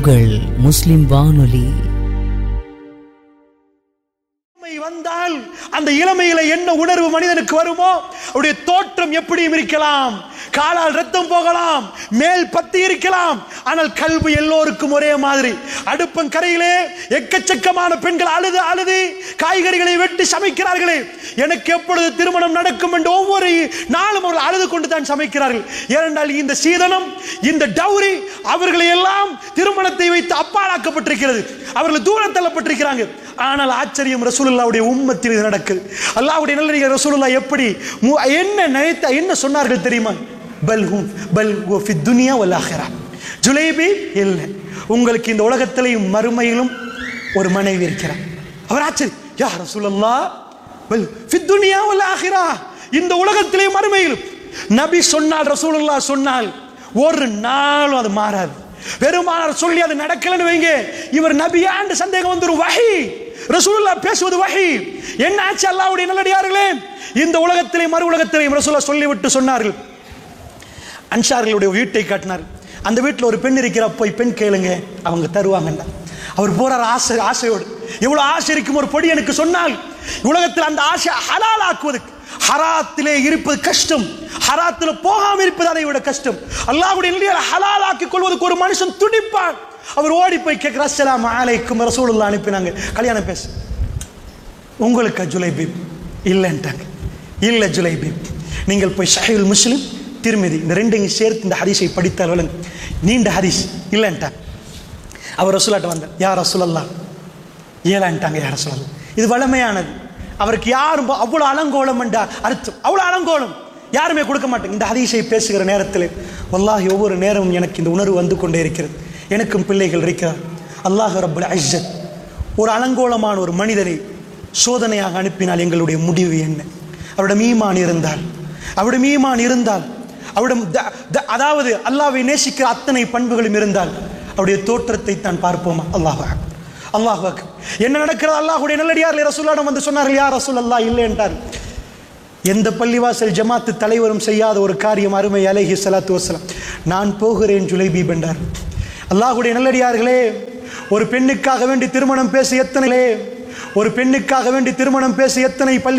உங்கள் முஸ்லிம் வானொலி இளமை வந்தால் அந்த இளமையில என்ன உணர்வு மனிதனுக்கு வருமோ அவருடைய தோற்றம் எப்படியும் இருக்கலாம் காலால் ரத்தம் போகலாம் மேல் பத்தி இருக்கலாம் ஆனால் கல்வி எல்லோருக்கும் ஒரே மாதிரி அடுப்பங்கரையிலே எக்கச்சக்கமான பெண்கள் அழுது அழுது காய்கறிகளை வெட்டி சமைக்கிறார்களே எனக்கு எப்பொழுது திருமணம் நடக்கும் என்று ஒவ்வொரு நாளும் அவர்கள் அழுது கொண்டு தான் சமைக்கிறார்கள் ஏனென்றால் இந்த சீதனம் இந்த டௌரி அவர்களை எல்லாம் திருமணத்தை வைத்து அப்பாலாக்கப்பட்டிருக்கிறது அவர்கள் தூரம் தள்ளப்பட்டிருக்கிறாங்க ஆனால் ஆச்சரியம் ரசூலுல்லாவுடைய உம்மத்தில் இது நடக்குது அல்லாஹ்வுடைய நல்லடிகள் ரசூலுல்லா எப்படி மு- என்ன நினைத்த என்ன சொன்னார்கள் தெரியுமா பல் ஹும் பல் ஹுவ ஃபித் துனியா வல் ஆஹிரா ஜுலைபி இல்லை உங்களுக்கு இந்த உலகத்திலையும் மறுமையிலும் ஒரு மனைவி இருக்கிறார் அவர் ஆச்சரியம் யா ரசூலுல்லா பல் ஃபித் துனியா வல் ஆஹிரா இந்த உலகத்திலேயும் மறுமையிலும் நபி சொன்னால் ரசூலுல்லா சொன்னால் ஒரு நாளும் அது மாறாது பெருமானார் சொல்லி அது நடக்கலன்னு வைங்க இவர் நபியாண்டு சந்தேகம் வந்துரும் வஹி ரசூலுல்லா பேசுவது வஹி என்ன ஆச்சு அல்லாஹ்வுடைய நல்லடியார்களே இந்த உலகத்திலே மறு உலகத்திலேயும் ரசூலுல்லா சொல்லிவிட்டு சொன்னார்கள் அன்சார்களுடைய வீட்டை காட்டினார் அந்த வீட்டில் ஒரு பெண் இருக்கிற போய் பெண் கேளுங்க அவங்க தருவாங்கல்ல அவர் போறார் ஆசை ஆசையோடு எவ்வளவு ஆசை இருக்கும் ஒரு பொடி எனக்கு சொன்னால் உலகத்தில் அந்த ஆசை ஹலால் ஆக்குவதற்கு ஹராத்திலே இருப்பது கஷ்டம் ஹராத்தில் போகாமல் இருப்பது அதை விட கஷ்டம் அல்லாஹ்வுடைய நிலையில் ஹலால் ஆக்கிக் கொள்வதற்கு ஒரு மனுஷன் துடிப்பான் அவர் ஓடி போய் கேட்கிறார் அஸ்ஸலாமு அலைக்கும் ரசூலுல்லாஹ் அனுப்பினாங்க கல்யாணம் பேச உங்களுக்கு ஜுலைபீப் இல்லைன்ட்டாங்க இல்லை ஜுலைபீப் நீங்கள் போய் ஷஹீல் முஸ்லிம் திருமதி இந்த ரெண்டையும் சேர்த்து இந்த ஹதீஸை படித்தால் விளங்கு நீண்ட ஹதீஸ் இல்லைன்ட்டாங்க அவர் ரசூலாட்ட வந்தார் யார் ரசூலல்லா ஏழான்ட்டாங்க யார் ரசூலல்லா இது வளமையானது அவருக்கு யாரும் ப- அவ்வளோ அலங்கோலம் என்றா அர்த்தம் அவ்வளோ அலங்கோலம் யாருமே கொடுக்க மாட்டாங்க இந்த ஹதீஸை பேசுகிற நேரத்தில் வல்லாஹி ஒவ்வொரு நேரமும் எனக்கு இந்த உணர்வு வந்து கொண்டே இருக்கிறது எனக்கும் பிள்ளைகள் இருக்கிறார் அல்லாஹ் ரப்புல் அஜ்ஜத் ஒரு அலங்கோலமான ஒரு மனிதனை சோதனையாக அனுப்பினால் எங்களுடைய முடிவு என்ன அவரிடம் ஈமான் இருந்தால் அவரிடம் ஈமான் இருந்தால் அவரிடம் த- த- அதாவது அல்லாஹ்வை நேசிக்கிற அத்தனை பண்புகளும் இருந்தால் அவருடைய தோற்றத்தை தான் பார்ப்போமா அல்லாஹ் அல்லாஹ் என்ன நடக்கிறது அல்லாஹ்வுடைய நல்லடியார் ரசூல்லாடம் வந்து சொன்னார்கள் யார் ரசூல் அல்லாஹ் இல்லை என்றார் எந்த பள்ளிவாசல் ஜமாத்து தலைவரும் செய்யாத ஒரு காரியம் அருமை அலைஹி ஸலாத்து வஸலாம் நான் போகிறேன் ஜுலைபீப் என்றார் அல்லாஹ்வுடைய நல்லடியார்களே ஒரு பெண்ணுக்காக வேண்டி திருமணம் பேச எத்தனை ஒரு பெண்ணுக்காக வேண்டி திருமணம் பேச எத்தனை பள்ளி